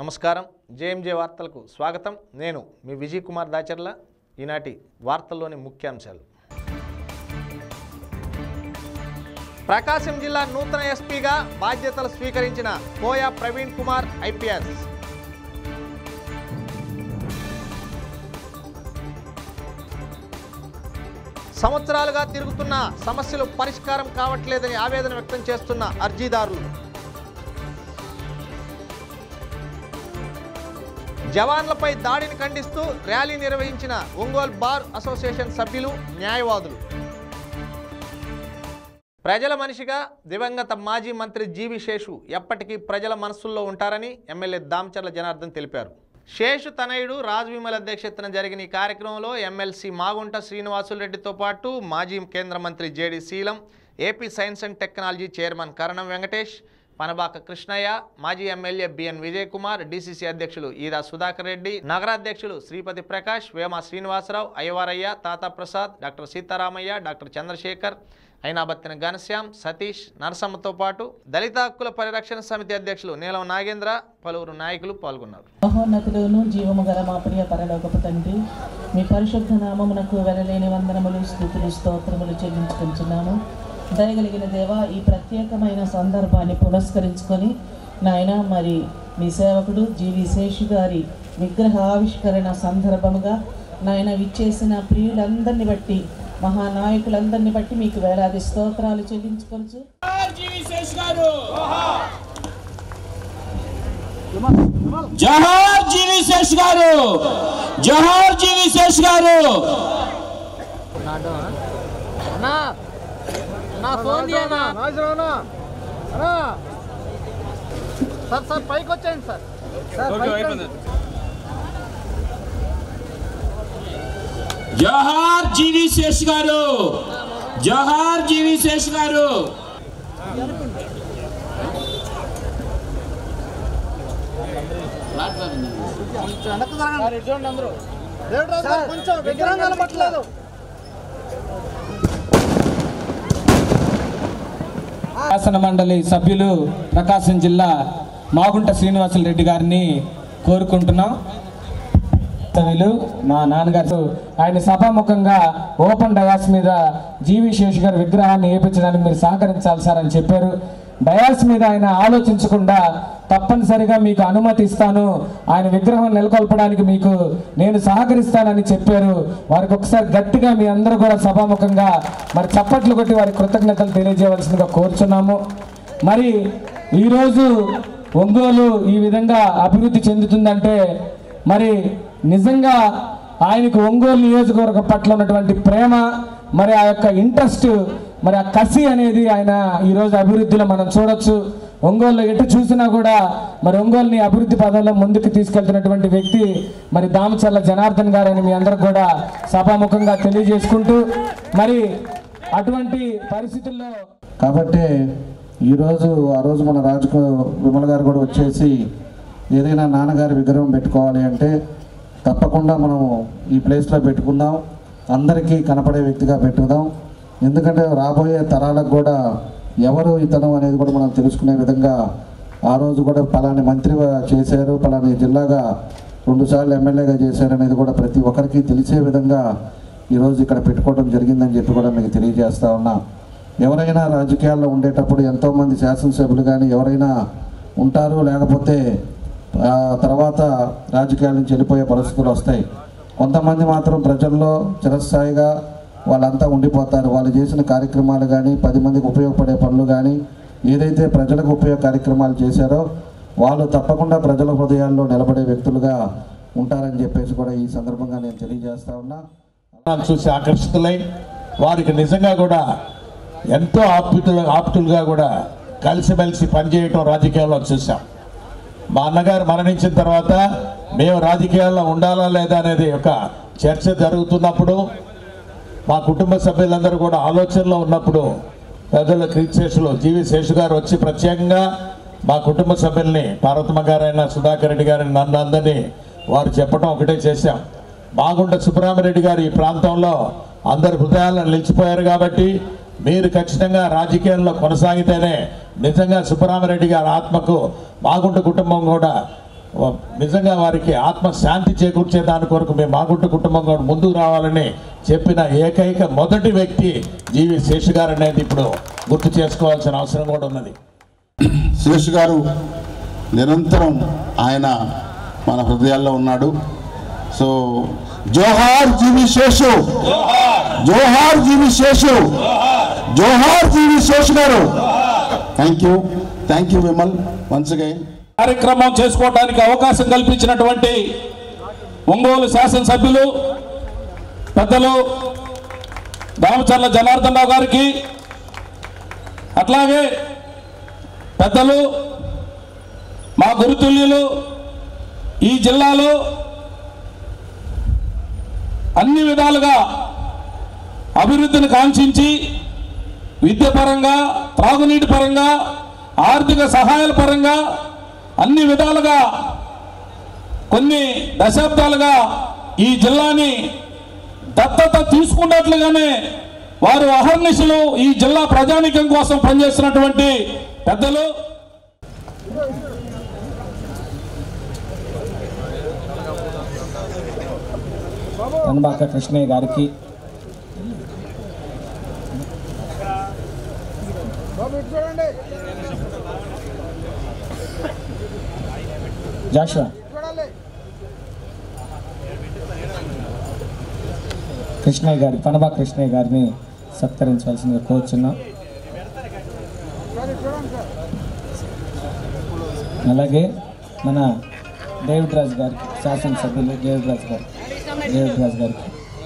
నమస్కారం జేఎంజే వార్తలకు స్వాగతం నేను మీ విజయ్ కుమార్ దాచర్ల ఈనాటి వార్తల్లోని ముఖ్యాంశాలు ప్రకాశం జిల్లా నూతన ఎస్పీగా బాధ్యతలు స్వీకరించిన కోయా ప్రవీణ్ కుమార్ ఐపీఎస్ సంవత్సరాలుగా తిరుగుతున్న సమస్యలు పరిష్కారం కావట్లేదని ఆవేదన వ్యక్తం చేస్తున్న అర్జీదారులు జవాన్లపై దాడిని ఖండిస్తూ ర్యాలీ నిర్వహించిన ఒంగోలు బార్ అసోసియేషన్ సభ్యులు న్యాయవాదులు ప్రజల మనిషిగా దివంగత మాజీ మంత్రి జీవి శేషు ఎప్పటికీ ప్రజల మనస్సుల్లో ఉంటారని ఎమ్మెల్యే దామచర్ల జనార్దన్ తెలిపారు శేషు తనయుడు రాజ్ విమల్ అధ్యక్షతన జరిగిన ఈ కార్యక్రమంలో ఎమ్మెల్సీ మాగుంట శ్రీనివాసులు రెడ్డితో పాటు మాజీ కేంద్ర మంత్రి JD Seelam AP science and technology chairman Karanam Venkatesh Panabaka Krishnaiah మాజీ MLA BN Vijay Kumar DCC అధ్యక్షులు ఈరా సుధాకర్ రెడ్డి నగరాధ్యక్షులు శ్రీపతి ప్రకాష్ వేమ శ్రీనివాసరావు అయ్యవారయ్య తాతా ప్రసాద్ డాక్టర్ సీతారామయ్య డాక్టర్ చంద్రశేఖర్ అయినాబత్తిన ఘనశ్యామ్ సతీష్ నరసమ్మతో పాటు దళిత హక్కుల పరిరక్షణ సమితి అధ్యక్షులు నీలం నాగేంద్ర పలువురు నాయకులు పాల్గొన్నారు మహోన్నతుడును జీవము గల మా ప్రియ పరలోకపు తండ్రి మీ పరిశుద్ధ నామమునకు వెలలేని వందనములు స్థుతులు స్తోత్రములు చెల్లించుకుంటున్నాము దయగలిగిన దేవ ఈ ప్రత్యేకమైన సందర్భాన్ని పురస్కరించుకొని నాయన మరి మీ సేవకుడు జీవి శేషు గారి విగ్రహ ఆవిష్కరణ సందర్భముగా నాయన విచ్చేసిన ప్రియులందరిని బట్టి మహానాయకులందరిని బట్టి మీకు వేలాది స్తోత్రాలు చెల్లించుకొచ్చు జోహార్ జీవి శేష్ గారు జోహార్ జీవి శేష్ గారు జోహార్ జీవి శేష్ గారు జోహార్ జీవి శేష్ గారు శాసన మండలి సభ్యులు ప్రకాశం జిల్లా మాగుంట శ్రీనివాసులు రెడ్డి గారిని కోరుకుంటున్నాం సభ్యులు మా నాన్నగారు ఆయన సభాముఖంగా ఓపెన్ డయాస్ మీద జీవి శేష్ గారి విగ్రహాన్ని ఏపించడానికి మీరు సహకరించాలి సార్ అని చెప్పారు డయాస్ మీద ఆయన ఆలోచించకుండా తప్పనిసరిగా మీకు అనుమతి ఇస్తాను ఆయన విగ్రహం నెలకొల్పడానికి మీకు నేను సహకరిస్తానని చెప్పారు వారికి ఒకసారి గట్టిగా మీ అందరూ కూడా సభాముఖంగా మరి చప్పట్లు కొట్టి వారి కృతజ్ఞతలు తెలియజేయవలసిందిగా కోరుచున్నాము మరి ఈరోజు ఒంగోలు ఈ విధంగా అభివృద్ధి చెందుతుందంటే మరి నిజంగా ఆయనకు ఒంగోలు నియోజకవర్గం పట్ల ఉన్నటువంటి ప్రేమ మరి ఆ యొక్క ఇంట్రెస్ట్ మరి ఆ కసి అనేది ఆయన ఈరోజు అభివృద్ధిలో మనం చూడొచ్చు ఒంగోలులో ఎటు చూసినా కూడా మరి ఒంగోలుని అభివృద్ధి పదంలో ముందుకు తీసుకెళ్తున్నటువంటి వ్యక్తి మరి దామచర్ల జనార్దన్ గారు అని మీ అందరికి కూడా సభాముఖంగా తెలియజేసుకుంటూ మరి అటువంటి పరిస్థితుల్లో కాబట్టి ఈరోజు ఆ రోజు మన రాజు విమల్ గారు కూడా వచ్చేసి ఏదైనా నాన్నగారి విగ్రహం పెట్టుకోవాలి అంటే తప్పకుండా మనం ఈ ప్లేస్లో పెట్టుకుందాం అందరికీ కనపడే వ్యక్తిగా పెట్టుకుందాం ఎందుకంటే రాబోయే తరాలకు కూడా ఎవరు ఇతను అనేది కూడా మనం తెలుసుకునే విధంగా ఆ రోజు కూడా పలాని మంత్రిగా చేశారు పలాని జిల్లాగా రెండుసార్లు ఎమ్మెల్యేగా చేశారు అనేది కూడా ప్రతి ఒక్కరికి తెలిసే విధంగా ఈరోజు ఇక్కడ పెట్టుకోవడం జరిగిందని చెప్పి కూడా మీకు తెలియజేస్తా ఉన్నా ఎవరైనా రాజకీయాల్లో ఉండేటప్పుడు ఎంతోమంది శాసనసభ్యులు కానీ ఎవరైనా ఉంటారు లేకపోతే ఆ తర్వాత రాజకీయాల నుంచి వెళ్ళిపోయే పరిస్థితులు వస్తాయి కొంతమంది మాత్రం ప్రజల్లో చిరస్థాయిగా వాళ్ళంతా ఉండిపోతారు వాళ్ళు చేసిన కార్యక్రమాలు కానీ పది మందికి ఉపయోగపడే పనులు కానీ ఏదైతే ప్రజలకు ఉపయోగ కార్యక్రమాలు చేశారో వాళ్ళు తప్పకుండా ప్రజల హృదయాల్లో నిలబడే వ్యక్తులుగా ఉంటారని చెప్పేసి కూడా ఈ సందర్భంగా నేను తెలియజేస్తా ఉన్నా చూసి ఆకర్షితులై వారికి నిజంగా కూడా ఎంతో ఆప్తులు ఆప్తులుగా కూడా కలిసిమెలిసి పనిచేయటం రాజకీయాల్లో చూసాం మా అన్నగారు మరణించిన తర్వాత మేము రాజకీయాల్లో ఉండాలా లేదా అనేది ఒక చర్చ జరుగుతున్నప్పుడు మా కుటుంబ సభ్యులందరూ కూడా ఆలోచనలో ఉన్నప్పుడు పెద్దల క్రీశేషులు జీవి శేషు గారు వచ్చి ప్రత్యేకంగా మా కుటుంబ సభ్యుల్ని పార్వతమ్మ గారైనా సుధాకర్ రెడ్డి గారిని నన్ను అందరినీ వారు చెప్పడం ఒకటే చేశాం మాగుంట సుబ్బరామరెడ్డి గారు ఈ ప్రాంతంలో అందరి హృదయాల్లో నిలిచిపోయారు కాబట్టి మీరు ఖచ్చితంగా రాజకీయాల్లో కొనసాగితేనే నిజంగా సుబ్బరామరెడ్డి గారి ఆత్మకు మాగుంట కుటుంబం కూడా నిజంగా వారికి ఆత్మ శాంతి చేకూర్చే దాని కొరకు మేము మాగుంట కుటుంబం కూడా ముందుకు రావాలని చెప్పిన ఏకైక మొదటి వ్యక్తి జీవి శేషు గారు అనేది ఇప్పుడు గుర్తు చేసుకోవాల్సిన అవసరం కూడా ఉన్నది శేష్ గారు నిరంతరం ఆయన మన హృదయాల్లో ఉన్నాడు సో జోహార్ జీవి శేషు జోహార్ జీవి శేషు జోహార్ GV Seshu garu thank you thank you Vimal once again కార్యక్రమం చేసుకోవడానికి అవకాశం కల్పించినటువంటి ఒంగోలు శాసనసభ్యులు పెద్దలు దామచర్ల జనార్దన్ రావు గారికి అట్లాగే పెద్దలు మా గురుతుల్యులు ఈ జిల్లాలో అన్ని విధాలుగా అభివృద్ధిని కాంక్షించి విద్య పరంగా త్రాగునీటి పరంగా ఆర్థిక సహాయాల పరంగా అన్ని విధాలుగా కొన్ని దశాబ్దాలుగా ఈ జిల్లాని దత్తత తీసుకున్నట్లుగానే వారు అహర్నిశలు ఈ జిల్లా ప్రజానికం కోసం పనిచేస్తున్నటువంటి పెద్దలు కనబాక కృష్ణయ్య గారికి జాషువా కృష్ణయ్య గారి పనబా కృష్ణయ్య గారిని సత్కరించవలసిందిగా కోరుచున్నాం అలాగే మన డేవిడ్ రాజు గారికి శాసనసభ్యులు డేవిడ్ రాజు గారు డేవిడ్ రాజు గారికి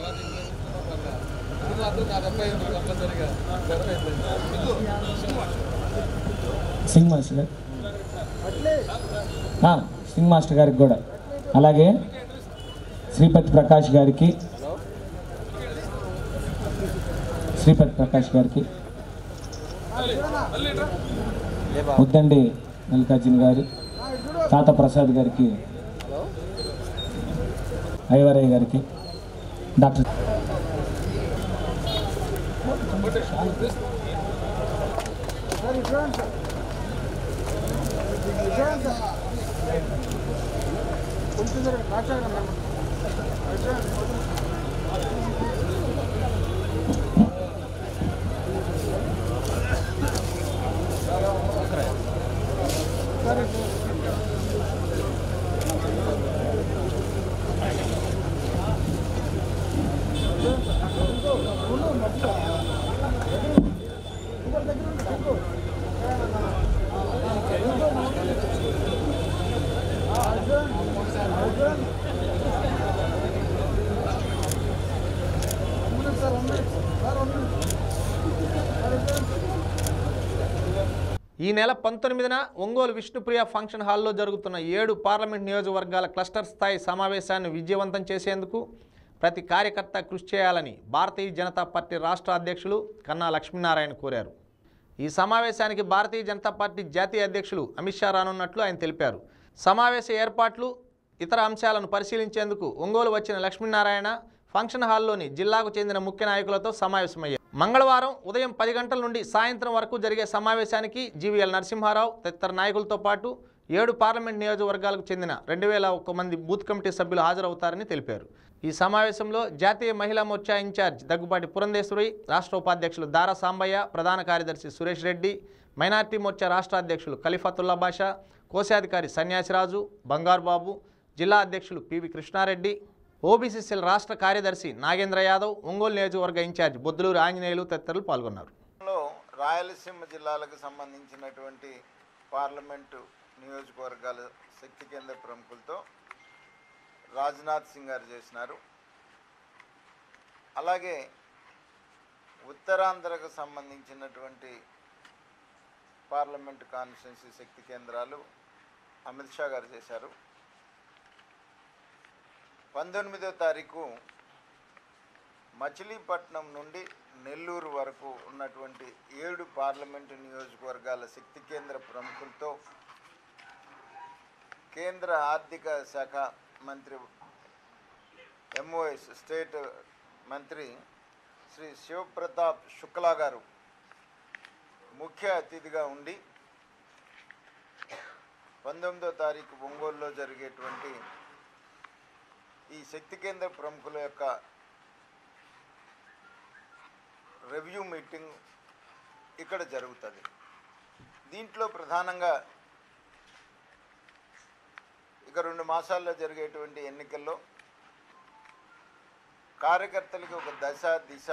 సింగ్ మాస్టర్ గారు ఆ, సింగ్ మాస్టర్ గారికి కూడా అలాగే శ్రీపతి ప్రకాష్ గారికి శ్రీపతి ప్రకాష్ గారికి ముద్దండి మల్లికార్జున గారు తాత ప్రసాద్ గారికి ఐవరయ్య గారికి డాక్టర్ ఈ నెల పంతొమ్మిదిన ఒంగోలు విష్ణుప్రియ ఫంక్షన్ హాల్లో జరుగుతున్న ఏడు పార్లమెంట్ నియోజకవర్గాల క్లస్టర్ స్థాయి సమావేశాన్ని విజయవంతం చేసేందుకు ప్రతి కార్యకర్త కృషి చేయాలని భారతీయ జనతా పార్టీ రాష్ట్ర అధ్యక్షులు కన్నా లక్ష్మీనారాయణ కోరారు ఈ సమావేశానికి భారతీయ జనతా పార్టీ జాతీయ అధ్యక్షులు అమిత్ షా రానున్నట్లు ఆయన తెలిపారు సమావేశ ఏర్పాట్లు ఇతర అంశాలను పరిశీలించేందుకు ఒంగోలు వచ్చిన లక్ష్మీనారాయణ ఫంక్షన్ హాల్లోని జిల్లాకు చెందిన ముఖ్య నాయకులతో సమావేశమయ్యారు మంగళవారం ఉదయం పది గంటల నుండి సాయంత్రం వరకు జరిగే సమావేశానికి జీవీఎల్ నరసింహారావు తదితర నాయకులతో పాటు ఏడు పార్లమెంట్ నియోజకవర్గాలకు చెందిన రెండు వేల ఒక్క మంది బూత్ కమిటీ సభ్యులు హాజరవుతారని తెలిపారు ఈ సమావేశంలో జాతీయ మహిళా మోర్చా ఇన్ఛార్జ్ దగ్గుబాటి పురంధేశ్వరి రాష్ట్ర ఉపాధ్యక్షులు దారా సాంబయ్య ప్రధాన కార్యదర్శి సురేష్ రెడ్డి మైనార్టీ మోర్చా రాష్ట్ర అధ్యక్షులు ఖలీఫతుల్లా బాషా కోశాధికారి సన్యాసిరాజు బంగారు బాబు జిల్లా అధ్యక్షులు పివి కృష్ణారెడ్డి ఓబీసీసీల రాష్ట్ర కార్యదర్శి నాగేంద్ర యాదవ్ ఒంగోలు నియోజకవర్గ ఇన్ఛార్జ్ బొద్దులూరు ఆంజనేయులు తదితరులు పాల్గొన్నారు లో రాయలసీమ జిల్లాలకు సంబంధించినటువంటి పార్లమెంటు నియోజకవర్గాల శక్తి కేంద్ర ప్రముఖులతో రాజ్నాథ్ సింగ్ గారు చేసినారు అలాగే ఉత్తరాంధ్రకు సంబంధించినటువంటి పార్లమెంటు కాన్స్టిట్యున్సీ శక్తి కేంద్రాలు అమిత్ షా గారు చేశారు పంతొమ్మిదో తారీఖు మచిలీపట్నం నుండి నెల్లూరు వరకు ఉన్నటువంటి ఏడు పార్లమెంటు నియోజకవర్గాల శక్తి కేంద్ర ప్రముఖులతో కేంద్ర ఆర్థిక శాఖ మంత్రి ఎంఓఎస్ స్టేట్ మంత్రి శ్రీ శివప్రతాప్ శుక్లా గారు ముఖ్య అతిథిగా ఉండి పంతొమ్మిదో తారీఖు ఒంగోలులో జరిగేటువంటి ఈ శక్తి కేంద్ర ప్రముఖుల యొక్క రివ్యూ మీటింగ్ ఇక్కడ జరుగుతుంది దీంట్లో ప్రధానంగా ఇక రెండు మాసాల్లో జరిగేటువంటి ఎన్నికల్లో కార్యకర్తలకి ఒక దశ దిశ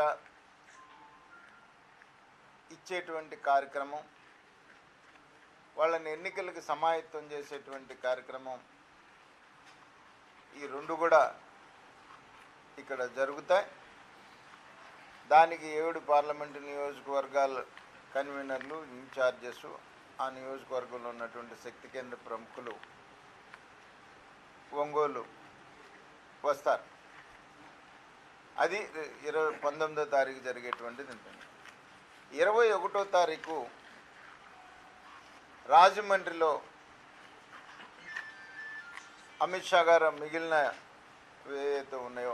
ఇచ్చేటువంటి కార్యక్రమం వాళ్ళని ఎన్నికలకు సమాయత్తం చేసేటువంటి కార్యక్రమం ఈ రెండు కూడా ఇక్కడ జరుగుతాయి దానికి ఏడు పార్లమెంటు నియోజకవర్గాల కన్వీనర్లు ఇన్ఛార్జెస్ ఆ నియోజకవర్గంలో ఉన్నటువంటి శక్తి కేంద్ర ప్రముఖులు ఒంగోలు వస్తారు అది ఇరవై పంతొమ్మిదో తారీఖు జరిగేటువంటిది ఉంటుంది ఇరవై ఒకటో తారీఖు రాజమండ్రిలో అమిత్ షా గారు మిగిలిన ఏవైతే ఉన్నాయో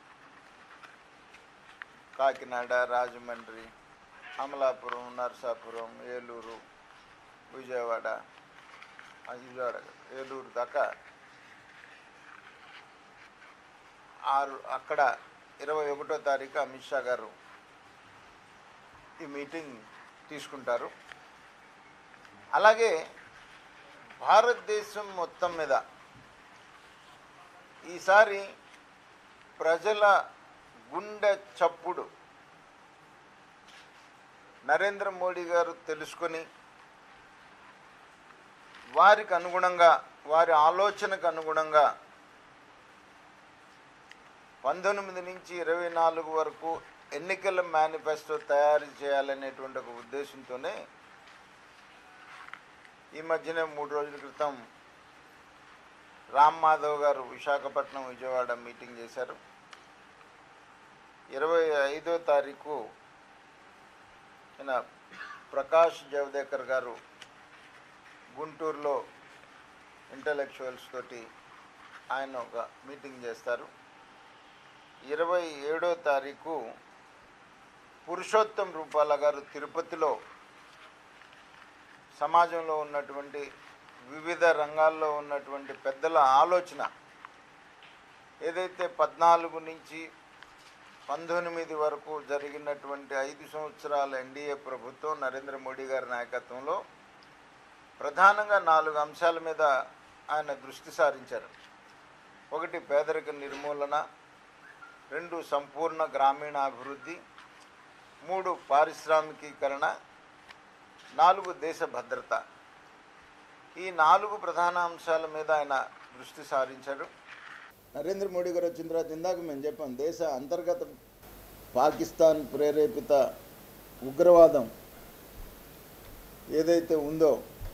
కాకినాడ రాజమండ్రి అమలాపురం నరసాపురం ఏలూరు విజయవాడ ఆ విజయవాడ కాదు, ఏలూరు దాకా ఆరు అక్కడ ఇరవై ఒకటో తారీఖు అమిత్ షా గారు ఈ మీటింగ్ తీసుకుంటారు అలాగే భారతదేశం మొత్తం మీద ఈసారి ప్రజల గుండె చప్పుడు నరేంద్ర మోడీ గారు తెలుసుకొని వారికి అనుగుణంగా వారి ఆలోచనకు అనుగుణంగా పంతొమ్మిది నుంచి ఇరవై నాలుగు వరకు ఎన్నికల మేనిఫెస్టో తయారు చేయాలనేటువంటి ఒక ఉద్దేశంతోనే ఈ మధ్యనే మూడు రోజుల క్రితం రామ్ మాధవ్ గారు విశాఖపట్నం విజయవాడ మీటింగ్ చేశారు ఇరవై ఐదో తారీఖు ఈయన ప్రకాష్ జవదేకర్ గారు గుంటూరులో ఇంటలెక్చువల్స్ తోటి ఆయన ఒక మీటింగ్ చేస్తారు ఇరవై ఏడో తారీఖు పురుషోత్తం రూపాల గారు తిరుపతిలో సమాజంలో ఉన్నటువంటి వివిధ రంగాల్లో ఉన్నటువంటి పెద్దల ఆలోచన ఏదైతే పద్నాలుగు నుంచి పంతొమ్మిది వరకు జరిగినటువంటి ఐదు సంవత్సరాల ఎన్డీఏ ప్రభుత్వం నరేంద్ర మోడీ గారి నాయకత్వంలో ప్రధానంగా నాలుగు అంశాల మీద ఆయన దృష్టి సారించారు ఒకటి పేదరిక నిర్మూలన రెండు సంపూర్ణ గ్రామీణాభివృద్ధి మూడు పారిశ్రామికీకరణ నాలుగు దేశ భద్రత ఈ నాలుగు ప్రధాన అంశాల మీద ఆయన దృష్టి సారించారు నరేంద్ర మోడీ గారు వచ్చిన తర్వాత ఇందాక మేము చెప్పాం దేశ అంతర్గత పాకిస్తాన్ ప్రేరేపిత ఉగ్రవాదం ఏదైతే ఉందో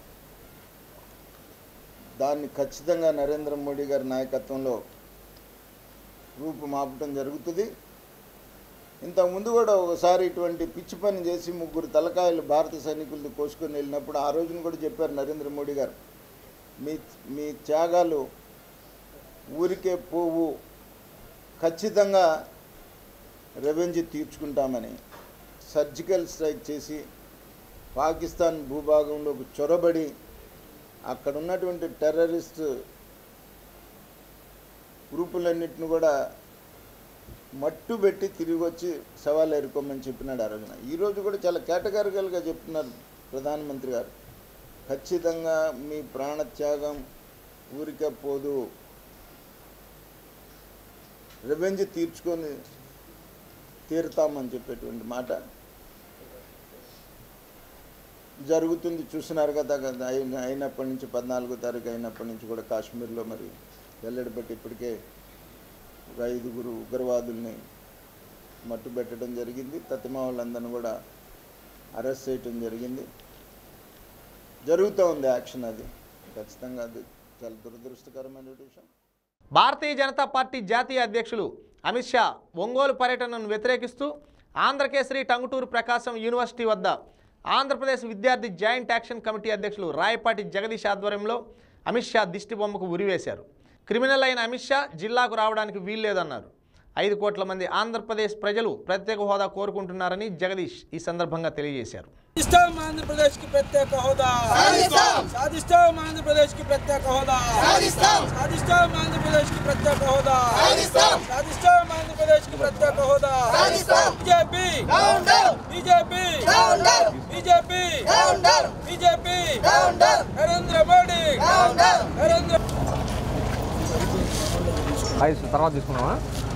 దాన్ని ఖచ్చితంగా నరేంద్ర మోడీ గారి నాయకత్వంలో రూపుమాపటం జరుగుతుంది ఇంతకుముందు కూడా ఒకసారి ఇటువంటి పిచ్చి పని చేసి ముగ్గురు తలకాయలు భారత సైనికులది కోసుకొని వెళ్ళినప్పుడు ఆ రోజున కూడా చెప్పారు నరేంద్ర మోడీ గారు మీ మీ త్యాగాలు ఊరికే పోవు ఖచ్చితంగా రెవెన్జ్ తీర్చుకుంటామని సర్జికల్ స్ట్రైక్ చేసి పాకిస్తాన్ భూభాగంలోకి చొరబడి అక్కడ ఉన్నటువంటి టెర్రరిస్ట్ గ్రూపులన్నింటిని కూడా మట్టు పెట్టి తిరిగి వచ్చి సవాల్ ఎదుర్కోమని చెప్పినాడు ఆ రోజున ఈరోజు కూడా చాలా కేటగారికల్గా చెప్తున్నారు ప్రధానమంత్రి గారు ఖచ్చితంగా మీ ప్రాణత్యాగం ఊరికే పోదు రెవెంజ్ తీర్చుకొని తీరుతామని చెప్పేటువంటి మాట జరుగుతుంది చూసినారు కదా కదా అయిన అయినప్పటి నుంచి పద్నాలుగో తారీఖు అయినప్పటి నుంచి కూడా కాశ్మీర్లో మరి వెల్లడి పెట్టి ఇప్పటికే ఒక ఐదుగురు ఉగ్రవాదుల్ని మట్టుబెట్టడం జరిగింది తతిమా వాళ్ళందరిని కూడా అరెస్ట్ చేయటం జరిగింది జరుగుతూ ఉంది యాక్షన్ అది ఖచ్చితంగా అది చాలా దురదృష్టకరమైన విషయం భారతీయ జనతా పార్టీ జాతీయ అధ్యక్షులు అమిత్ షా ఒంగోలు పర్యటనను వ్యతిరేకిస్తూ ఆంధ్రకేసరి టంగుటూరు ప్రకాశం యూనివర్సిటీ వద్ద ఆంధ్రప్రదేశ్ విద్యార్థి జాయింట్ యాక్షన్ కమిటీ అధ్యక్షులు రాయపాటి జగదీష్ ఆధ్వర్యంలో అమిత్ షా దిష్టి బొమ్మకు ఉరివేశారు క్రిమినల్ అయిన అమిత్ షా జిల్లాకు రావడానికి వీల్లేదన్నారు ఐదు కోట్ల మంది ఆంధ్రప్రదేశ్ ప్రజలు ప్రత్యేక హోదా కోరుకుంటున్నారని జగదీష్ ఈ సందర్భంగా తెలియజేశారు సాధిస్తాం ఆంధ్రప్రదేశ్ కి ప్రత్యేక హోదా సాధిస్తాం ఆంధ్రప్రదేశ్ కి ప్రత్యేక హోదా సాధిస్తాం ఆంధ్రప్రదేశ్ కి ప్రత్యేక హోదా సాధిస్తాం ఆంధ్రప్రదేశ్ కి ప్రత్యేక హోదా BJP BJP BJP BJP Narendra Modi Narendra తర్వాత తీసుకున్నావా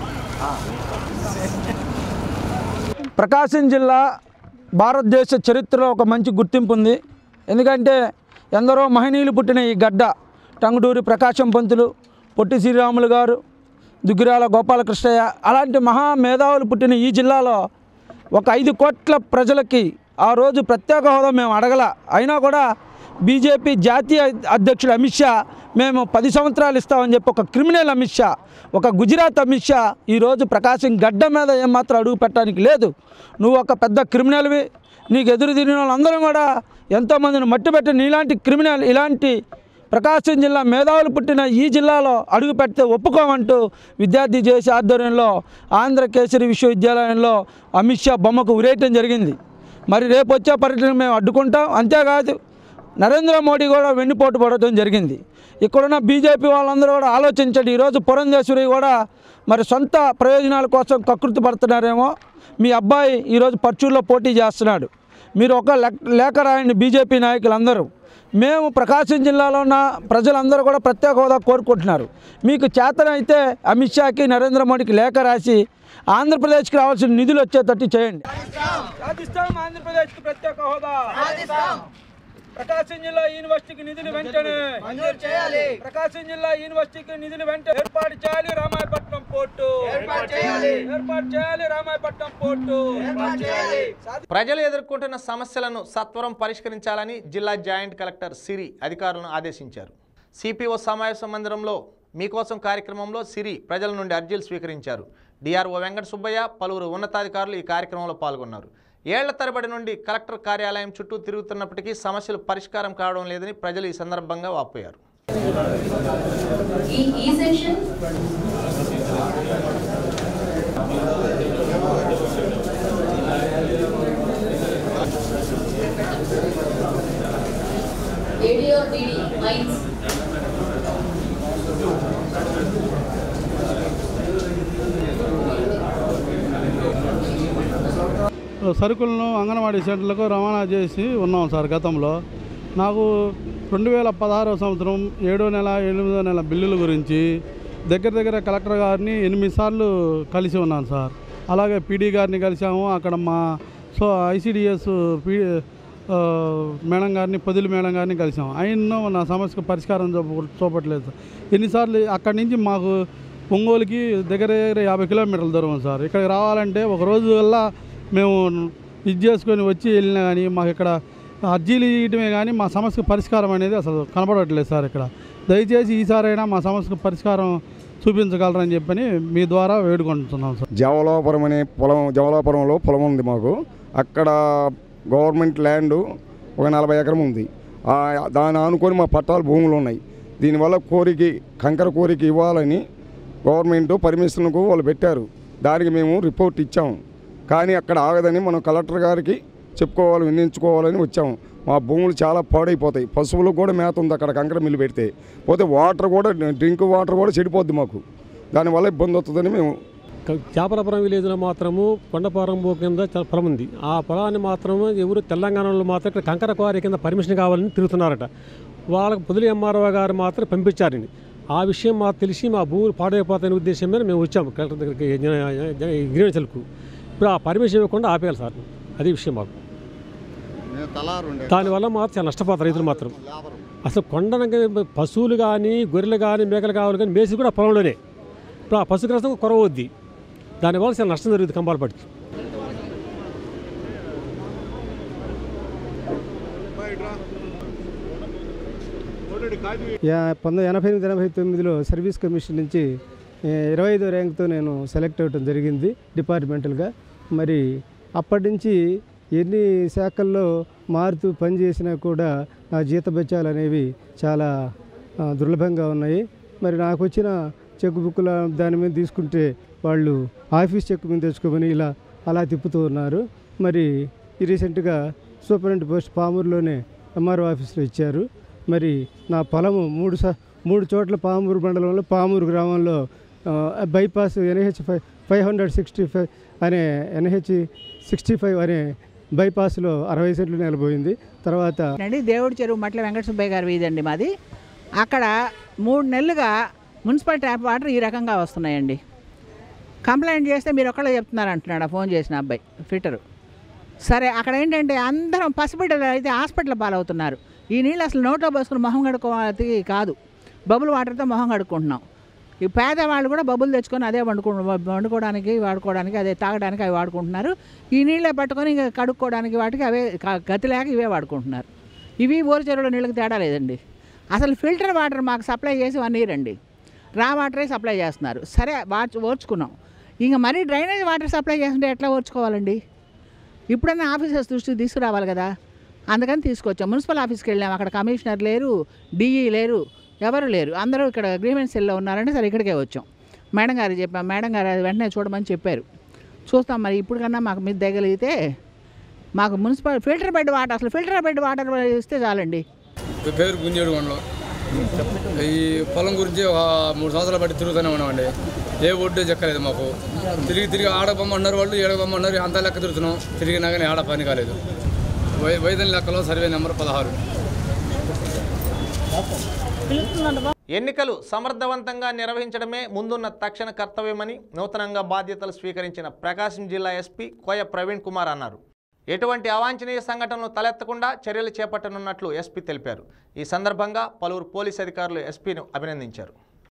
ప్రకాశం జిల్లా భారతదేశ చరిత్రలో ఒక మంచి గుర్తింపు ఉంది ఎందుకంటే ఎందరో మహనీయులు పుట్టిన ఈ గడ్డ టంగుటూరి ప్రకాశం పంతులు పొట్టి శ్రీరాములు గారు దుగ్గిరాల గోపాలకృష్ణయ్య అలాంటి మహా మేధావులు పుట్టిన ఈ జిల్లాలో ఒక ఐదు కోట్ల ప్రజలకి ఆ రోజు ప్రత్యేక హోదా మేము అడగల అయినా కూడా బీజేపీ జాతీయ అధ్యక్షుడు అమిత్ షా మేము పది సంవత్సరాలు ఇస్తామని చెప్పి ఒక క్రిమినల్ అమిత్ షా ఒక గుజరాత్ అమిత్ షా ఈరోజు ప్రకాశం గడ్డ మీద ఏమాత్రం అడుగు పెట్టడానికి లేదు నువ్వు ఒక పెద్ద క్రిమినల్వి నీకు ఎదురు తిరిగిన వాళ్ళందరం కూడా ఎంతోమందిని మట్టి పెట్టి నీలాంటి క్రిమినల్ ఇలాంటి ప్రకాశం జిల్లా మేధావులు పుట్టిన ఈ జిల్లాలో అడుగు పెడితే ఒప్పుకోమంటూ విద్యార్థి చేసే ఆధ్వర్యంలో ఆంధ్ర కేసరి విశ్వవిద్యాలయంలో అమిత్ షా బొమ్మకు ఉరేయటం జరిగింది మరి రేపు వచ్చే పర్యటన మేము అడ్డుకుంటాం అంతేకాదు నరేంద్ర మోడీ కూడా వెన్నుపోటు పడటం జరిగింది ఇక్కడున్న బీజేపీ వాళ్ళందరూ కూడా ఆలోచించండి ఈరోజు పురంధేశ్వరి కూడా మరి సొంత ప్రయోజనాల కోసం కకృతి పడుతున్నారేమో మీ అబ్బాయి ఈరోజు పర్చూర్లో పోటీ చేస్తున్నాడు మీరు ఒక లెక్- లేఖ రాయండి బీజేపీ నాయకులందరూ మేము ప్రకాశం జిల్లాలో ఉన్న ప్రజలందరూ కూడా ప్రత్యేక హోదా కోరుకుంటున్నారు మీకు చేతనైతే అమిత్ షాకి నరేంద్ర మోడీకి లేఖ రాసి ఆంధ్రప్రదేశ్కి రావాల్సిన నిధులు వచ్చేటట్టు చేయండి సాధిస్తాం ఆంధ్రప్రదేశ్ కి ప్రత్యేక హోదా ప్రకాశం జిల్లా యూనివర్సిటీకి నిధులు వెంటనే మంజూరు చేయాలి ప్రకాశం జిల్లా యూనివర్సిటీకి నిధులు వెంటనే ఏర్పాటు చేయాలి రామాయపట్నం పోర్టు ఏర్పాటు చేయాలి ఏర్పాటు చేయాలి రామాయపట్నం పోర్టు ఏర్పాటు చేయాలి ప్రజలు ఎదుర్కొంటున్న సమస్యలను సత్వరం పరిష్కరించాలని జిల్లా జాయింట్ కలెక్టర్ సిరి అధికారులను ఆదేశించారు సిపిఓ సమావేశ మందిరంలో మీకోసం కార్యక్రమంలో సిరి ప్రజల నుండి అర్జీలు స్వీకరించారు డిఆర్ఓ వెంకట సుబ్బయ్య పలువురు ఉన్నతాధికారులు ఈ కార్యక్రమంలో పాల్గొన్నారు ఏళ్ల తరబడి నుండి కలెక్టర్ కార్యాలయం చుట్టూ తిరుగుతున్నప్పటికీ సమస్యలు పరిష్కారం కావడం లేదని ప్రజలు ఈ సందర్భంగా వాపోయారు ఈ ఈ సెక్షన్ ఏడి ఆర్ డిడి మైన్స్ సరుకులను అంగన్వాడీ సెంటర్లకు రవాణా చేసి ఉన్నాం సార్ గతంలో నాకు రెండు వేల పదహారో సంవత్సరం ఏడో నెల ఎనిమిదో నెల బిల్లుల గురించి దగ్గర దగ్గర కలెక్టర్ గారిని ఎనిమిది సార్లు కలిసి ఉన్నాను సార్ అలాగే పీడీ గారిని కలిసాము అక్కడ మా సో ఐసిడిఎస్ పీ ఆ, మేడం గారిని పొదిలి మేడం గారిని కలిసాము అయినో నా సమస్యకు పరిష్కారం చూప చూపట్లేదు సార్ ఎన్నిసార్లు అక్కడి నుంచి మాకు ఒంగోలుకి దగ్గర దగ్గర యాభై కిలోమీటర్ల దూరం ఉంది సార్ ఇక్కడికి రావాలంటే ఒక రోజు వల్ల మేము ఇది చేసుకొని వచ్చి వెళ్ళినా కానీ మాకు ఇక్కడ అర్జీలు ఇవ్వటమే కానీ మా సమస్యకు పరిష్కారం అనేది అసలు కనపడట్లేదు సార్ ఇక్కడ దయచేసి ఈసారైనా మా సమస్యకు పరిష్కారం చూపించగలరని చెప్పని మీ ద్వారా వేడుకుంటున్నాం సార్ జవలాపురం అనే పొలం జవలాపురంలో పొలం ఉంది మాకు అక్కడ గవర్నమెంట్ ల్యాండ్ ఒక నలభై ఎకరం ఉంది ఆ దాన్ని ఆనుకొని మా పట్టాలు భూములు ఉన్నాయి దీనివల్ల కోరికి కంకర కోరిక ఇవ్వాలని గవర్నమెంట్ పర్మిషన్కు వాళ్ళు పెట్టారు దానికి మేము రిపోర్ట్ ఇచ్చాము కానీ అక్కడ ఆగదని మనం కలెక్టర్ గారికి చెప్పుకోవాలి వినించుకోవాలని వచ్చాము మా భూములు చాలా పాడైపోతాయి పశువులకు కూడా మేత ఉంది అక్కడ కంకర మిల్లు పెడితే పోతే వాటర్ కూడా డ్రింక్ వాటర్ కూడా చెడిపోద్ది మాకు దానివల్ల ఇబ్బంది అవుతుందని మేము చేపలపురం విలేజ్లో మాత్రము కొండపారం భూ కింద చాలా పొలం ఉంది ఆ పొలాన్ని మాత్రము ఎవరు తెలంగాణలో మాత్రం ఇక్కడ కంకర క్వారీ కింద పర్మిషన్ కావాలని తిరుగుతున్నారట వాళ్ళకి పొదిలి ఎంఆర్ఓ గారు మాత్రం పంపించారండి ఆ విషయం మాకు తెలిసి మా భూములు పాడైపోతాయనే ఉద్దేశం మీద మేము వచ్చాము కలెక్టర్ దగ్గరికి గిరిజనలకు ఇప్పుడు ఆ పర్మిషన్ ఇవ్వకుండా ఆపేయాలి సార్ అది విషయం మాకు దానివల్ల మాత్రం చాలా నష్టపోతారు రైతులు మాత్రం అసలు కొండనకి పశువులు కానీ గొర్రెలు కానీ మేకలు కావాలి కానీ మేసి కూడా పొలంలోనే ఇప్పుడు ఆ పశుగ్రస్తం కొరవద్ది దానివల్ల చాలా నష్టం జరుగుతుంది కంపాలపడికి పంతొమ్మిది ఎనభై ఎనిమిది ఎనభై తొమ్మిదిలో సర్వీస్ కమిషన్ నుంచి ఏ, ఇరవై ఐదో ర్యాంక్తో నేను సెలెక్ట్ అవ్వడం జరిగింది డిపార్ట్మెంటల్గా మరి అప్పటి నుంచి ఎన్ని శాఖల్లో మారుతూ పనిచేసినా కూడా నా జీతభత్యాలు అనేవి చాలా ఆ, దుర్లభంగా ఉన్నాయి మరి నాకు వచ్చిన చెక్ బుక్ల దాని మీద తీసుకుంటే వాళ్ళు ఆఫీస్ చెక్ మీద తెచ్చుకోమని ఇలా అలా తిప్పుతూ ఉన్నారు మరి ఈ రీసెంట్గా సూపరింటెండెంట్ పోస్ట్ పామూరులోనే ఎంఆర్ఓ ఆఫీస్లో ఇచ్చారు మరి నా పొలము మూడు స మూడు చోట్ల పామూరు మండలంలో పామూరు గ్రామంలో ఆ, bypass NH five five hundred sixty five అనే ఎన్హెచ్ సిక్స్టీ ఫైవ్ అనే బైపాస్లో అరవై సెంట్లు నిలబోయింది తర్వాత అండి దేవుడి చెరువు మట్ల వెంకట సుబ్బయ్య గారి వీధండి మాది అక్కడ మూడు నెలలుగా మున్సిపల్ ట్యాప్ వాటర్ ఈ రకంగా వస్తున్నాయండి కంప్లైంట్ చేస్తే మీరు ఒక్కళ్ళే చెప్తున్నారు అంటున్నాడు ఆ ఫోన్ చేసిన అబ్బాయి ఫిట్టరు సరే అక్కడ ఏంటంటే అందరం పసిబిడ్డలు అయితే హాస్పిటల్ పాలవుతున్నారు ఈ నీళ్ళు అసలు నోట్లో పోసుకుని మొహం కడుక్కోవాలి కాదు బబుల్ వాటర్తో మొహం కడుక్కుంటున్నాం ఈ పేదవాళ్ళు కూడా బబుల్ తెచ్చుకొని అదే వండుకో వండుకోవడానికి వాడుకోవడానికి అదే తాగడానికి అవి వాడుకుంటున్నారు ఈ నీళ్ళే పట్టుకొని ఇంకా కడుక్కోవడానికి వాటికి అవే క- గతి లేక ఇవే వాడుకుంటున్నారు ఇవి ఊరి చెరువులో నీళ్ళకి తేడా లేదండి అసలు ఫిల్టర్ వాటర్ మాకు సప్లై చేసి వన్ ఇయర్ అండి రా వాటరే సప్లై చేస్తున్నారు సరే వాచ్ ఓర్చుకున్నాం ఇంకా మరీ డ్రైనేజ్ వాటర్ సప్లై చేస్తుంటే ఎట్లా ఓర్చుకోవాలండి ఇప్పుడన్నా ఆఫీసర్స్ దృష్టికి తీసుకురావాలి కదా అందుకని తీసుకొచ్చాం మున్సిపల్ ఆఫీస్కి వెళ్ళాం అక్కడ కమిషనర్ లేరు డిఈ లేరు ఎవరు లేరు అందరూ ఇక్కడ అగ్రిమెంట్ సెల్లో ఉన్నారంటే సరే ఇక్కడికే వచ్చాం మేడం గారు చెప్పాం మేడం గారు అది వెంటనే చూడమని చెప్పారు చూస్తాం మరి ఇప్పుడు కన్నా మాకు మీద దగ్గలిగితే మాకు మున్సిపల్ ఫిల్టర్ బెడ్ వాటర్ అసలు ఫిల్టర్ బెడ్ వాటర్ ఇస్తే చాలండి పేరు గుంజేడు మండలం ఈ పొలం గురించి ఒక మూడు సంవత్సరాలు బట్టి తిరుగుతూనే ఉన్నామండి ఏ ఒడ్డు చెక్కలేదు మాకు తిరిగి తిరిగి ఆడ బొమ్మన్నారు వాళ్ళు ఏడ బొమ్మన్నారు అంతా లెక్క తిరుగుతున్నాం తిరిగినా కానీ ఆడ పని కాలేదు వై వైద్యం లెక్కలో సర్వే నెంబర్ పదహారు ఎన్నికలు సమర్థవంతంగా నిర్వహించడమే ముందున్న తక్షణ కర్తవ్యమని నూతనంగా బాధ్యతలు స్వీకరించిన ప్రకాశం జిల్లా ఎస్పీ కోయ ప్రవీణ్ కుమార్ అన్నారు ఎటువంటి అవాంఛనీయ సంఘటనలు తలెత్తకుండా చర్యలు చేపట్టనున్నట్లు ఎస్పీ తెలిపారు ఈ సందర్భంగా పలువురు పోలీస్ అధికారులు ఎస్పీని అభినందించారు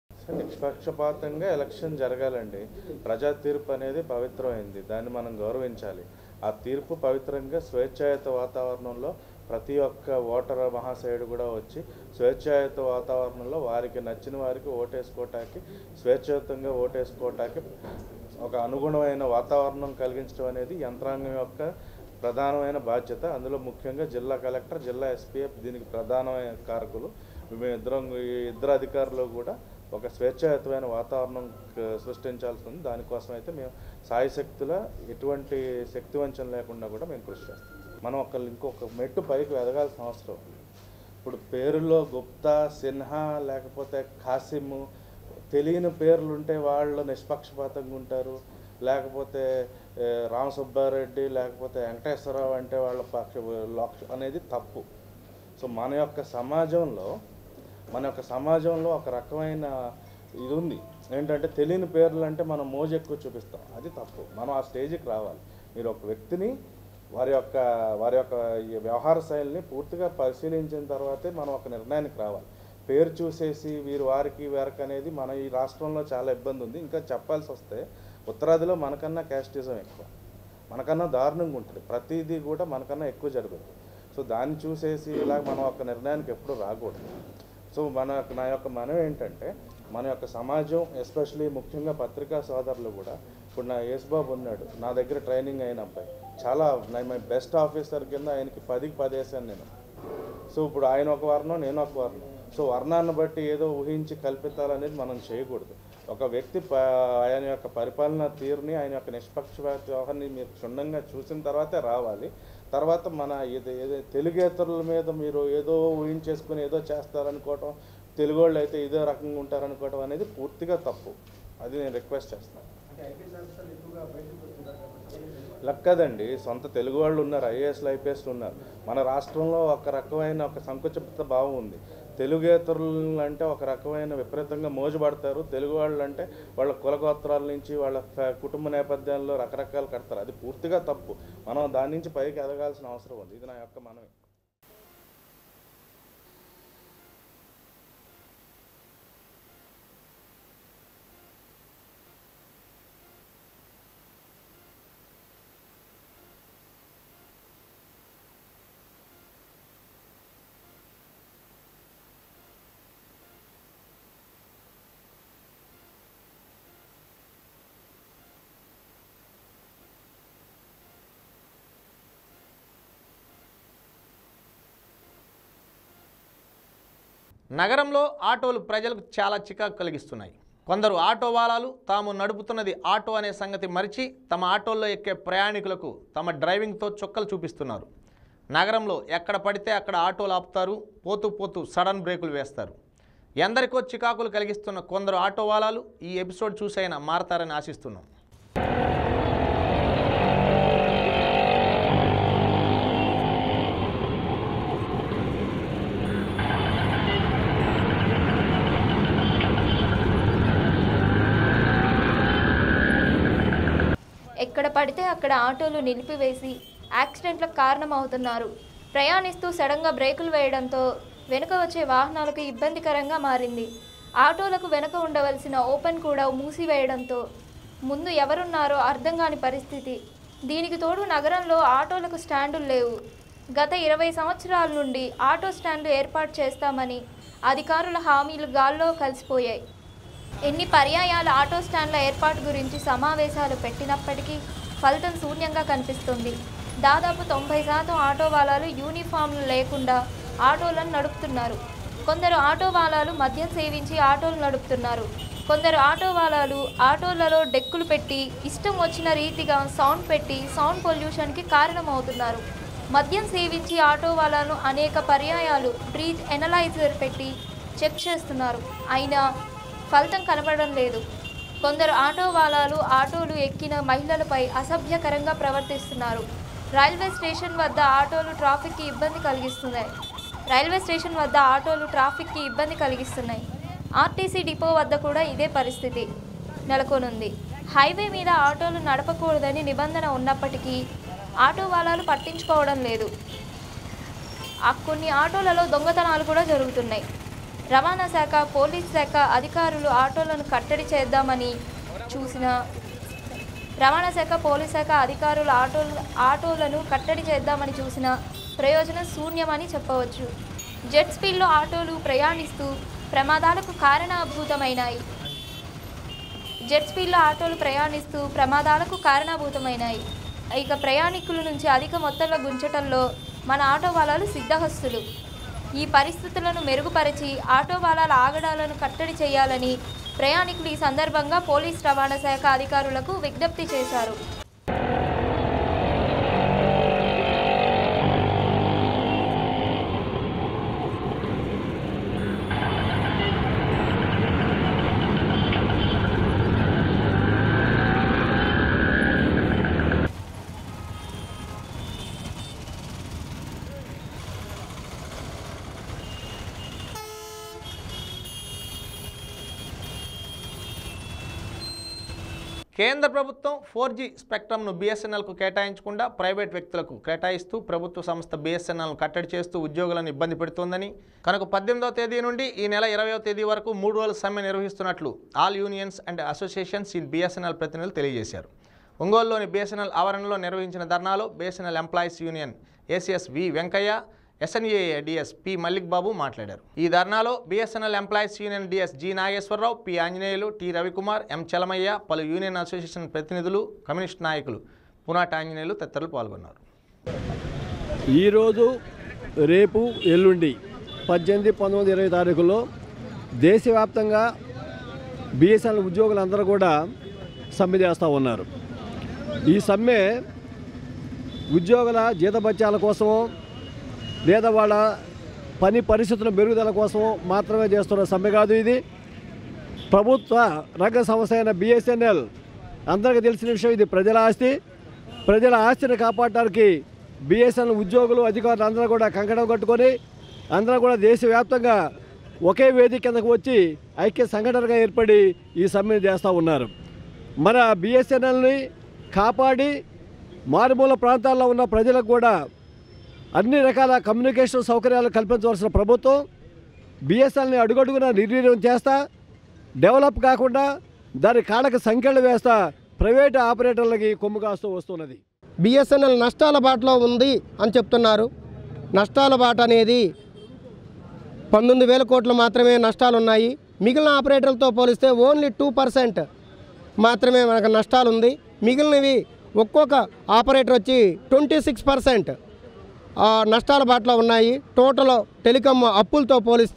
నిష్పక్షపాతంగా ఎలక్షన్ జరగాలండి ప్రజా తీర్పు అనేది పవిత్రమైంది దాన్ని మనం గౌరవించాలి ఆ తీర్పు పవిత్రంగా స్వేచ్ఛాయుత వాతావరణంలో ప్రతి ఒక్క ఓటర్ మహాశయుడు కూడా వచ్చి స్వేచ్ఛాయుత వాతావరణంలో వారికి నచ్చిన వారికి ఓటేసుకోవటానికి స్వేచ్ఛాయుతంగా ఓటేసుకోవటానికి ఒక అనుగుణమైన వాతావరణం కలిగించడం అనేది యంత్రాంగం యొక్క ప్రధానమైన బాధ్యత అందులో ముఖ్యంగా జిల్లా కలెక్టర్ జిల్లా ఎస్పీఎఫ్ దీనికి ప్రధానమైన కారకులు మేమిద్దరం ఈ ఇద్దరు అధికారులు కూడా ఒక స్వేచ్ఛాయుతమైన వాతావరణం క- సృష్టించాల్సి ఉంది దానికోసం అయితే మేము సాయశక్తుల ఎటువంటి శక్తి వంచన లేకుండా కూడా మేము కృషి చేస్తాం మనం ఒక ఇంకొక మెట్టు పైకి ఎదగాల్సిన అవసరం ఉంది. ఇప్పుడు పేరులో గుప్తా సిన్హా లేకపోతే ఖాసిము తెలియని పేర్లు ఉంటే వాళ్ళు నిష్పక్షపాతంగా ఉంటారు లేకపోతే ఏ, రామ సుబ్బారెడ్డి లేకపోతే వెంకటేశ్వరరావు అంటే వాళ్ళ పక్ష లక్ష అనేది తప్పు సో మన యొక్క సమాజంలో మన యొక్క సమాజంలో ఒక రకమైన ఇది ఉంది ఏంటంటే తెలియని పేర్లు అంటే మనం మోజు ఎక్కువ చూపిస్తాం అది తప్పు మనం ఆ స్టేజ్కి రావాలి మీరు ఒక వ్యక్తిని వారి యొక్క వారి యొక్క ఈ వ్యవహార శైలిని పూర్తిగా పరిశీలించిన తర్వాతే మనం ఒక నిర్ణయానికి రావాలి పేరు చూసేసి వీరు వారికి వీరికి అనేది మన ఈ రాష్ట్రంలో చాలా ఇబ్బంది ఉంది ఇంకా చెప్పాల్సి వస్తే ఉత్తరాదిలో మనకన్నా క్యాస్టిజం ఎక్కువ మనకన్నా దారుణంగా ఉంటుంది ప్రతిదీ కూడా మనకన్నా ఎక్కువ జరుగుతుంది సో దాన్ని చూసేసి ఇలా మనం ఒక నిర్ణయానికి ఎప్పుడు రాకూడదు సో మన నా యొక్క మనం ఏంటంటే మన యొక్క సమాజం ఎస్పెషలీ ముఖ్యంగా పత్రికా సోదరులు కూడా ఇప్పుడు నా యేసుబాబు ఉన్నాడు నా దగ్గర ట్రైనింగ్ అయిన అబ్బాయి చాలా మై బెస్ట్ ఆఫీసర్ కింద ఆయనకి పదికి పదేసాను నేను సో ఇప్పుడు ఆయన ఒక వర్ణం నేను ఒక వర్ణం సో వర్ణాన్ని బట్టి ఏదో ఊహించి కల్పితాలనేది మనం చేయకూడదు ఒక వ్యక్తి ప ఆయన యొక్క పరిపాలన తీరుని ఆయన యొక్క నిష్పక్షపాత వ్యవహారాన్ని మీరు క్షుణ్ణంగా చూసిన తర్వాతే రావాలి తర్వాత మన ఇది ఏదో తెలుగేతరుల మీద మీరు ఏదో ఊహించేసుకుని ఏదో చేస్తారనుకోవటం తెలుగు వాళ్ళు అయితే ఇదే రకంగా ఉంటారనుకోవటం అనేది పూర్తిగా తప్పు అది నేను రిక్వెస్ట్ చేస్తాను లక్కదండి సొంత తెలుగు వాళ్ళు ఉన్నారు ఐఏఎస్లు ఐపీఎస్లు ఉన్నారు మన రాష్ట్రంలో ఒక రకమైన ఒక సంకుచిత భావం ఉంది తెలుగేతరులు అంటే ఒక రకమైన విపరీతంగా మోజుపడతారు తెలుగు వాళ్ళు అంటే వాళ్ళ కులగోత్రాల నుంచి వాళ్ళ ఫ- కుటుంబ నేపథ్యాల్లో రకరకాలు కడతారు అది పూర్తిగా తప్పు మనం దాని నుంచి పైకి ఎదగాల్సిన అవసరం ఉంది ఇది నా యొక్క మనమే నగరంలో ఆటోలు ప్రజలకు చాలా చికాకు కలిగిస్తున్నాయి కొందరు ఆటో వాలాలు తాము నడుపుతున్నది ఆటో అనే సంగతి మరిచి తమ ఆటోల్లో ఎక్కే ప్రయాణికులకు తమ డ్రైవింగ్తో చుక్కలు చూపిస్తున్నారు నగరంలో ఎక్కడ పడితే అక్కడ ఆటోలు ఆపుతారు పోతూ పోతూ సడన్ బ్రేకులు వేస్తారు ఎందరికో చికాకులు కలిగిస్తున్న కొందరు ఆటో వాలాలు ఈ ఎపిసోడ్ చూసైనా మారతారని ఆశిస్తున్నాం ఎక్కడ పడితే అక్కడ ఆటోలు నిలిపివేసి యాక్సిడెంట్లకు కారణమవుతున్నారు ప్రయాణిస్తూ సడన్గా బ్రేకులు వేయడంతో వెనుక వచ్చే వాహనాలకు ఇబ్బందికరంగా మారింది ఆటోలకు వెనుక ఉండవలసిన ఓపెన్ కూడా మూసివేయడంతో ముందు ఎవరున్నారో అర్థం కాని పరిస్థితి దీనికి తోడు నగరంలో ఆటోలకు స్టాండులు లేవు గత ఇరవై సంవత్సరాల నుండి ఆటో స్టాండ్లు ఏర్పాటు చేస్తామని అధికారుల హామీలు గాల్లో కలిసిపోయాయి ఎన్ని పర్యాయాల ఆటో స్టాండ్ల ఏర్పాటు గురించి సమావేశాలు పెట్టినప్పటికీ ఫలితం శూన్యంగా కనిపిస్తుంది దాదాపు తొంభై శాతం ఆటో వాలాలు యూనిఫామ్లు లేకుండా ఆటోలను నడుపుతున్నారు కొందరు ఆటో వాలాలు మద్యం సేవించి ఆటోలు నడుపుతున్నారు కొందరు ఆటో వాలాలు ఆటోలలో డెక్కులు పెట్టి ఇష్టం వచ్చిన రీతిగా సౌండ్ పెట్టి సౌండ్ పొల్యూషన్కి కారణమవుతున్నారు మద్యం సేవించి ఆటో వాలాను అనేక పర్యాయాలు బ్రీత్ ఎనలైజర్ పెట్టి చెక్ చేస్తున్నారు అయినా ఫలితం కనపడడం లేదు కొందరు ఆటో వాలాలు ఆటోలు ఎక్కిన మహిళలపై అసభ్యకరంగా ప్రవర్తిస్తున్నారు రైల్వే స్టేషన్ వద్ద ఆటోలు ట్రాఫిక్కి ఇబ్బంది కలిగిస్తున్నాయి రైల్వే స్టేషన్ వద్ద ఆటోలు ట్రాఫిక్కి ఇబ్బంది కలిగిస్తున్నాయి ఆర్టీసీ డిపో వద్ద కూడా ఇదే పరిస్థితి నెలకొనుంది హైవే మీద ఆటోలు నడపకూడదని నిబంధన ఉన్నప్పటికీ ఆటో వాలాలు పట్టించుకోవడం లేదు ఆ కొన్ని ఆటోలలో దొంగతనాలు కూడా జరుగుతున్నాయి రవాణా శాఖ పోలీస్ శాఖ అధికారులు ఆటోలను కట్టడి చేద్దామని చూసిన రవాణా శాఖ పోలీస్ శాఖ అధికారులు ఆటోలు ఆటోలను కట్టడి చేద్దామని చూసిన ప్రయోజనం శూన్యమని చెప్పవచ్చు జెట్ స్పీడ్లో ఆటోలు ప్రయాణిస్తూ ప్రమాదాలకు కారణభూతమైనాయి జెట్ స్పీడ్లో ఆటోలు ప్రయాణిస్తూ ప్రమాదాలకు కారణభూతమైనాయి ఇక ప్రయాణికుల నుంచి అధిక మొత్తంలో గుంచటంలో మన ఆటో వాలాలు సిద్ధహస్తులు ఈ పరిస్థితులను మెరుగుపరిచి ఆటో వాలాల ఆగడాలను కట్టడి చేయాలని ప్రయాణికులు ఈ సందర్భంగా పోలీస్ రవాణా శాఖ అధికారులకు విజ్ఞప్తి చేశారు కేంద్ర ప్రభుత్వం ఫోర్ జీ స్పెక్ట్రమ్ను బీఎస్ఎన్ఎల్కు కేటాయించకుండా ప్రైవేట్ వ్యక్తులకు కేటాయిస్తూ ప్రభుత్వ సంస్థ బీఎస్ఎన్ఎల్ను కట్టడి చేస్తూ ఉద్యోగులను ఇబ్బంది పెడుతోందని కనుక పద్దెనిమిదవ తేదీ నుండి ఈ నెల ఇరవయో తేదీ వరకు మూడు రోజుల సమ్మె నిర్వహిస్తున్నట్లు all unions and associations in BSNL ప్రతినిధులు తెలియజేశారు ఒంగోలులోని బీఎస్ఎన్ఎల్ ఆవరణలో నిర్వహించిన ధర్నాలో BSNL employees union ACS V Venkaiah SNA DS P Mallik Babu మాట్లాడారు ఈ ధర్నాలో BSNL employees union DS G Nageswararao P Anjaneyulu T Ravikumar M Chalamaiah పలు యూనియన్ అసోసియేషన్ ప్రతినిధులు కమ్యూనిస్ట్ నాయకులు పునాటి ఆంజనేయులు తదితరులు పాల్గొన్నారు ఈరోజు రేపు ఎల్లుండి పద్దెనిమిది పంతొమ్మిది ఇరవై తారీఖుల్లో దేశవ్యాప్తంగా బిఎస్ఎన్ఎల్ ఉద్యోగులందరూ కూడా సమ్మె చేస్తూ ఉన్నారు ఈ సమ్మె ఉద్యోగుల జీతభత్యాల కోసమో లేదా వాళ్ళ పని పరిస్థితుల మెరుగుదల కోసం మాత్రమే చేస్తున్న సమ్మె కాదు ఇది ప్రభుత్వ రంగ సంస్థ అయిన బిఎస్ఎన్ఎల్ అందరికీ తెలిసిన విషయం ఇది ప్రజల ఆస్తి ప్రజల ఆస్తిని కాపాడటానికి బిఎస్ఎన్ఎల్ ఉద్యోగులు అధికారులు అందరూ కూడా కంకణం కట్టుకొని అందరూ కూడా దేశవ్యాప్తంగా ఒకే వేదిక కిందకు వచ్చి ఐక్య సంఘటనగా ఏర్పడి ఈ సమ్మెను చేస్తూ ఉన్నారు మన బిఎస్ఎన్ఎల్ని కాపాడి మారుమూల ప్రాంతాల్లో ఉన్న ప్రజలకు కూడా అన్ని రకాల కమ్యూనికేషన్ సౌకర్యాలు కల్పించవలసిన ప్రభుత్వం బిఎస్ఎల్ని అడుగడుగున నిర్వీర్యం చేస్తా డెవలప్ కాకుండా దాని కాళ్ళకి సంఖ్యలు వేస్తా ప్రైవేటు ఆపరేటర్లకి కొమ్ము కాస్తూ వస్తున్నది బిఎస్ఎన్ఎల్ నష్టాల బాటలో ఉంది అని చెప్తున్నారు నష్టాల బాట అనేది పంతొమ్మిది వేల కోట్లు మాత్రమే నష్టాలు ఉన్నాయి మిగిలిన ఆపరేటర్లతో పోలిస్తే ఓన్లీ టూ పర్సెంట్ మాత్రమే మనకు నష్టాలు ఉంది మిగిలినవి ఒక్కొక్క ఆపరేటర్ వచ్చి ట్వంటీ సిక్స్ పర్సెంట్ నష్టాల బాటలో ఉన్నాయి టోటల్ టెలికాం అప్పులతో పోలిస్తే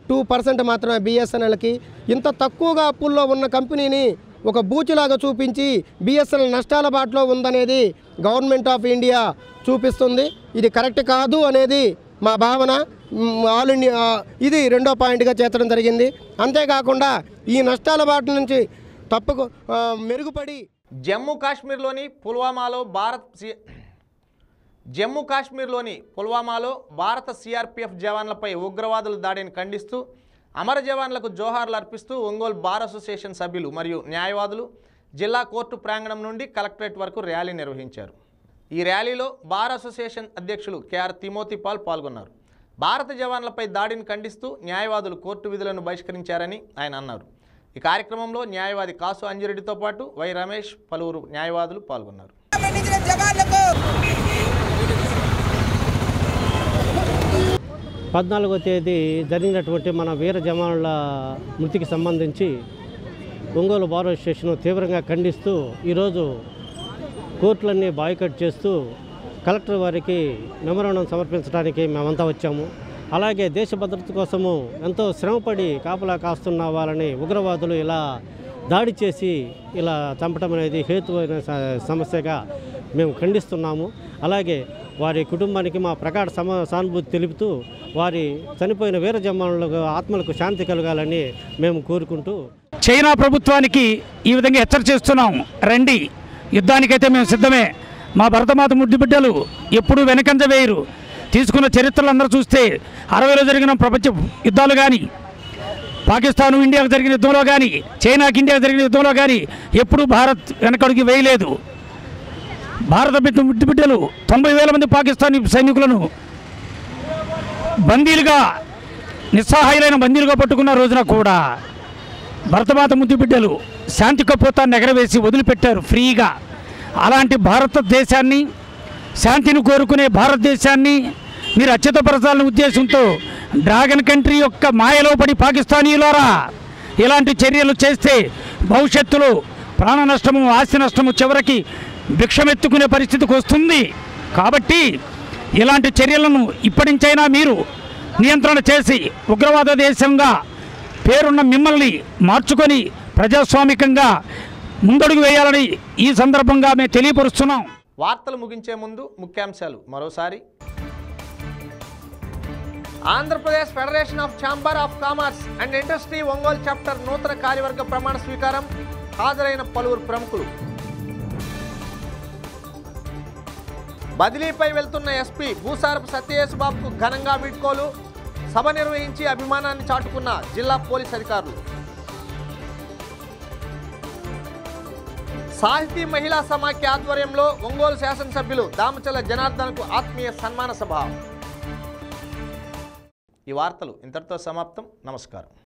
టూ పర్సెంట్ మాత్రమే బిఎస్ఎన్ఎల్కి ఇంత తక్కువగా అప్పుల్లో ఉన్న కంపెనీని ఒక బూచిలాగా చూపించి బిఎస్ఎన్ఎల్ నష్టాల బాటలో ఉందనేది గవర్నమెంట్ ఆఫ్ ఇండియా చూపిస్తుంది ఇది కరెక్ట్ కాదు అనేది మా భావన మ్, ఆల్ ఇండియా ఇది రెండో పాయింట్గా చేర్చడం జరిగింది అంతేకాకుండా ఈ నష్టాల బాట నుంచి తప్పుకు ఆ, మెరుగుపడి జమ్మూ కాశ్మీర్లోని పుల్వామాలో భారత్ సి- జమ్మూ కాశ్మీర్లోని పుల్వామాలో భారత సిఆర్పిఎఫ్ జవాన్లపై ఉగ్రవాదుల దాడిని ఖండిస్తూ అమర జవాన్లకు జోహార్లు అర్పిస్తూ ఒంగోలు బార్ అసోసియేషన్ సభ్యులు మరియు న్యాయవాదులు జిల్లా కోర్టు ప్రాంగణం నుండి కలెక్టరేట్ వరకు ర్యాలీ నిర్వహించారు ఈ ర్యాలీలో బార్ అసోసియేషన్ అధ్యక్షులు కేఆర్ తిమోతి పాల్ పాల్గొన్నారు భారత జవాన్లపై దాడిని ఖండిస్తూ న్యాయవాదులు కోర్టు విధులను బహిష్కరించారని ఆయన అన్నారు ఈ కార్యక్రమంలో న్యాయవాది కాసు అంజిరెడ్డితో పాటు వై రమేష్ పలువురు న్యాయవాదులు పాల్గొన్నారు పద్నాలుగో తేదీ జరిగినటువంటి మన వీర జవానుల మృతికి సంబంధించి ఒంగోలు బార్ స్టేషన్ తీవ్రంగా ఖండిస్తూ ఈరోజు కోర్టులన్నీ బాయ్కట్ చేస్తూ కలెక్టర్ వారికి మెమరాండం సమర్పించడానికి మేమంతా వచ్చాము అలాగే దేశ భద్రత కోసము ఎంతో శ్రమపడి కాపలా కాస్తున్న వాళ్ళని ఉగ్రవాదులు ఇలా దాడి చేసి ఇలా చంపడం అనేది హేతువైన స- సమస్యగా మేము ఖండిస్తున్నాము అలాగే వారి కుటుంబానికి మా ప్రగాఢ సమ సానుభూతి తెలుపుతూ వారి చనిపోయిన వీర జవానులకు ఆత్మలకు శాంతి కలగాలని మేము కోరుకుంటూ చైనా ప్రభుత్వానికి ఈ విధంగా హెచ్చర చేస్తున్నాం రండి యుద్ధానికైతే మేము సిద్ధమే మా భరతమాత ముద్దు బిడ్డలు ఎప్పుడూ వెనకంజ వేయరు తీసుకున్న చరిత్రలు అందరూ చూస్తే అరవైలో జరిగిన ప్రపంచ యుద్ధాలు కానీ పాకిస్తాను ఇండియాకు జరిగిన యుద్ధంలో కానీ చైనాకి ఇండియాకు జరిగిన యుద్ధంలో కానీ ఎప్పుడూ భారత్ వెనకడుగు వేయలేదు భారత బిడ్డ ముద్దు బిడ్డలు తొంభై వేల మంది పాకిస్తానీ సైనికులను బందీలుగా నిస్సహాయులైన బందీలుగా పట్టుకున్న రోజున కూడా భరతమాత ముద్దు బిడ్డలు శాంతి కపోతాన్ని ఎగరవేసి వదిలిపెట్టారు ఫ్రీగా అలాంటి భారతదేశాన్ని శాంతిని కోరుకునే భారతదేశాన్ని మీరు అత్యుతపరచాలనే ఉద్దేశంతో డ్రాగన్ కంట్రీ యొక్క మాయలో పడి పాకిస్తానీలారా ఇలాంటి చర్యలు చేస్తే భవిష్యత్తులో ప్రాణ నష్టము ఆస్తి నష్టము చివరికి భిక్షమెత్తుకునే పరిస్థితికి వస్తుంది కాబట్టి ఇలాంటి చర్యలను ఇప్పటి నుంచైనా మీరు నియంత్రణ చేసి ఉగ్రవాద దేశంగా పేరున్న మిమ్మల్ని మార్చుకొని ప్రజాస్వామికంగా ముందడుగు వేయాలని ఈ సందర్భంగా మేము తెలియపరుస్తున్నాం వార్తలు ముగించే ముందు ముఖ్యాంశాలు మరోసారి Andhra Pradesh federation of chamber of commerce and industry Ongole chapter నూతన కార్యవర్గ ప్రమాణ స్వీకారం హాజరైన పలువురు ప్రముఖులు బదిలీపై వెళ్తున్న ఎస్పీ భూసారపు సత్యయేసు బాబుకు ఘనంగా వీడ్కోలు సభ నిర్వహించి అభిమానాన్ని చాటుకున్న జిల్లా పోలీస్ అధికారులు సాహితీ మహిళా సమాఖ్య ఆధ్వర్యంలో ఒంగోలు శాసనసభ్యులు దామచల జనార్దన్కు ఆత్మీయ సన్మాన సభ ఈ వార్తలు ఇంతటితో సమాప్తం నమస్కారం